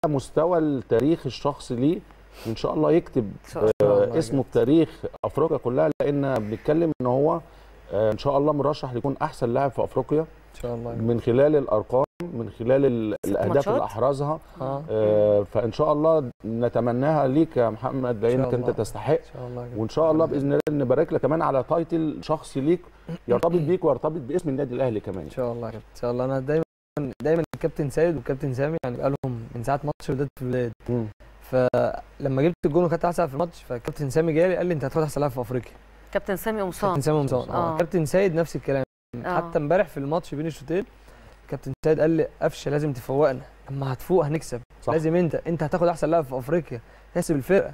مستوى التاريخ الشخصي ليه ان شاء الله يكتب إن شاء آه، الله اسمه في تاريخ افريقيا كلها لان بنتكلم ان هو آه، ان شاء الله مرشح ليكون احسن لاعب في افريقيا ان شاء الله من خلال الارقام من خلال ال- الاهداف ماتشات؟ اللي احرزها اه آه، فان شاء الله نتمناها ليك يا محمد لانك انت الله. تستحق ان شاء الله وان شاء الله باذن الله نبارك لك كمان على تايتل شخصي ليك يرتبط بيك ويرتبط باسم النادي الاهلي كمان ان شاء الله يا كابتن ان شاء الله انا دايما دايما الكابتن سيد والكابتن سامي يعني بقالهم من ساعه ماتش وداد في الولاد مم. فلما جبت الجون وخدت احسن في الماتش فالكابتن سامي جالي قال لي انت هتاخد احسن لاعب في افريقيا كابتن سامي قمصان كابتن سامي مصون آه. اه كابتن سيد نفس الكلام آه. حتى امبارح في الماتش بين الشوطين كابتن سيد قال لي قفشه لازم تفوقنا اما هتفوق هنكسب صح. لازم انت انت هتاخد احسن لاعب في افريقيا تحسب الفرقه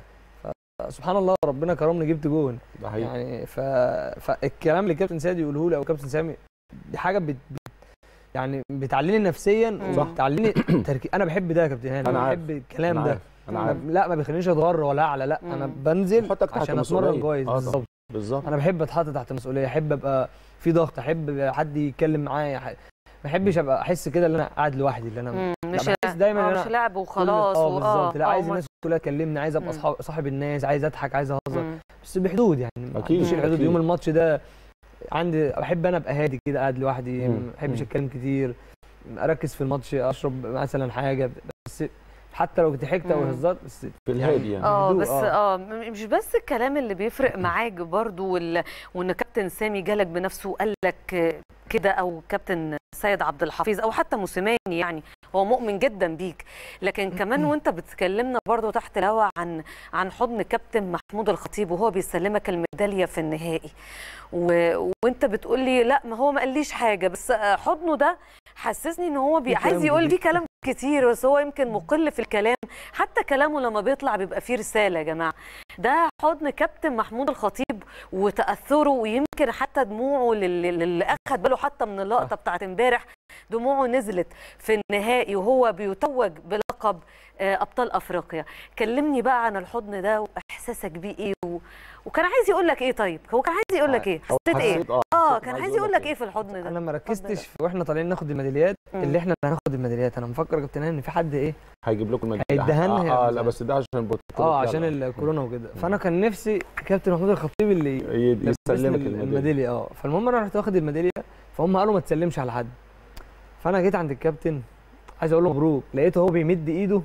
سبحان الله ربنا كرمني جبت جون ده حقيقي يعني ف... فالكلام اللي كابتن سيد يقوله لي او كابتن سامي دي حاجه بت... بت- يعني بتعليني نفسيا صح. وبتعليني تركيز انا بحب ده يا كابتن هاني أنا انا عارف. بحب الكلام انا ده عارف انا مم. عارف لا ما بيخلينيش اتغر ولا اعلى لا انا مم. بنزل يحطك تحت عشان مسؤولية. اتمرن كويس آه، بالظبط بالظبط انا بحب اتحط تحت مسؤوليه احب ابقى في ضغط احب حد يتكلم معايا ح- ما بحبش ابقى احس كده ان انا قاعد لوحدي اللي انا مم. لا، مش بحس دايما آه، إن مش أنا لعب وخلاص اه و- بالظبط لا آه، عايز وما- الناس كلها تكلمني عايز ابقى مم. صحاب صاحب الناس عايز اضحك عايز اهزر مم. بس بحدود يعني ما أكيد، عنديش الحدود أكيد. يوم الماتش ده عندي بحب انا ابقى هادي كده قاعد لوحدي مم. ما بحبش مم. اتكلم كتير اركز في الماتش اشرب مثلا حاجه بس حتى لو ضحكت او مم. هزرت بس في الهادي يعني اه هدوء، بس اه م- مش بس الكلام اللي بيفرق معاك برضو وال... وان كابتن سامي جالك بنفسه وقال لك آه، كده او كابتن سيد عبد الحفيظ او حتى موسيماني يعني هو مؤمن جدا بيك لكن كمان وانت بتكلمنا برضو تحت الهوا عن عن حضن كابتن محمود الخطيب وهو بيسلمك الميداليه في النهائي و... وانت بتقول لي لا ما هو ما قاليش حاجه بس آه، حضنه ده حسسني ان هو بي... في كلام عايز يقول كتير. لي كلام كتير بس هو يمكن مقل في الكلام حتى كلامه لما بيطلع بيبقى فيه رساله يا جماعه ده حضن كابتن محمود الخطيب وتاثره ويمكن حتى دموعه للي, للي اخد باله حتى من اللقطه بتاعت امبارح دموعه نزلت في النهائي وهو بيتوج بلقب آه، ابطال افريقيا كلمني بقى عن الحضن ده واحساسك بيه ايه و... وكان عايز يقول لك ايه طيب هو كان عايز يقول لك ايه أو حسيت ايه حسيت- اه اه حسيت كان إنه عايز يقول لك ايه في الحضن ده انا ما اتفضل. ركزتش في واحنا طالعين ناخد الميداليات مم. اللي احنا اللي هناخد الميداليات انا مفكر يا كابتن هاني ان في حد ايه هيجيب لكم الميداليه هيديها لنا هي اه, آه بس- لا بس ده عشان البطولة اه عشان الكورونا وكده فانا كان نفسي كابتن محمود الخطيب اللي ي- لبسني يسلمك ال- الميداليه الميداليه اه فالمهم انا رحت واخد الميداليه فهم قالوا ما تسلمش على حد فانا جيت عند الكابتن عايز اقول له مبروك لقيته هو بيمد ايده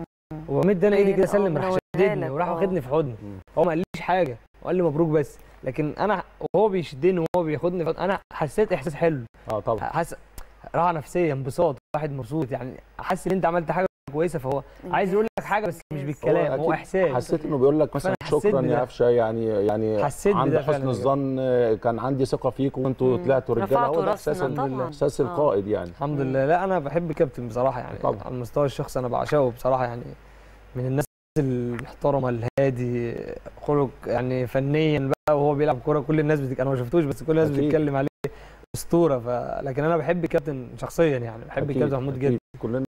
وبمد انا ايدي كده آه، اسلم راح منورها شددني لك، وراح آه. واخدني في حضني مم. هو ما قاليش حاجه وقال لي مبروك بس لكن انا وهو بيشدني وهو بياخدني في حضني، انا حسيت احساس حلو اه طبعا حس راحه نفسيه انبساط واحد مبسوط يعني حاسس ان انت عملت حاجه كويسه فهو عايز يقول لك حاجه بس مش بالكلام هو أكيد احساس حسيت انه بيقول لك مثلا فأنا حسيت شكرا بده. يا قفشه يعني يعني حسيت عند بده حسن فعلاً. الظن آه، كان عندي ثقه فيكم وانتوا مم. طلعتوا رجاله هو رفعتوا ده احساس راسنا ال- طبعاً. احساس آه. القائد يعني الحمد مم. لله لا انا بحب كابتن بصراحه يعني طبعا. على المستوى الشخصي انا بعشقه بصراحه يعني من الناس المحترمه الهادي خلق يعني فنيا بقى وهو بيلعب كوره كل الناس بتك... انا ما شفتوش بس كل الناس أكيد. بتتكلم عليه اسطوره ف... لكن انا بحب كابتن شخصيا يعني بحب أكيد، كابتن محمود أكيد. جدا كلنا